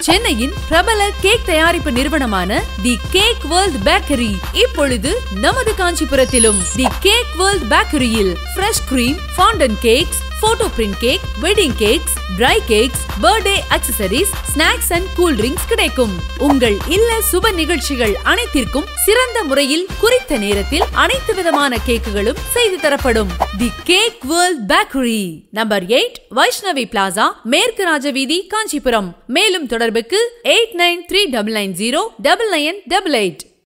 சென்னையின் பிரபல கேக் தயாரிப்பு நிறுவனமான தி கேக் வேர்ல்ட் பேக்கரி இப்பொழுது நமது காஞ்சிபுரத்திலும் தி கேக் வேர்ல்ட் பேக்கரியில் fresh cream fondant cakes photo print cake wedding cakes dry cakes birthday accessories snacks and cool drinks கிடைக்கும் உங்கள் இல்ல சுப நிகழ்ச்சிகள் அனைத்திற்கும் சிறந்த முறையில் குறித்த நேரத்தில் அனைத்து விதமான கேக்குகளும் செய்து தரப்படும் the cake world bakery number eight Vaishnavi plaza மேற்கு ராஜவீதி காஞ்சிபுரம் மேலும் தொடர்புக்கு eight nine three double nine zero double nine double eight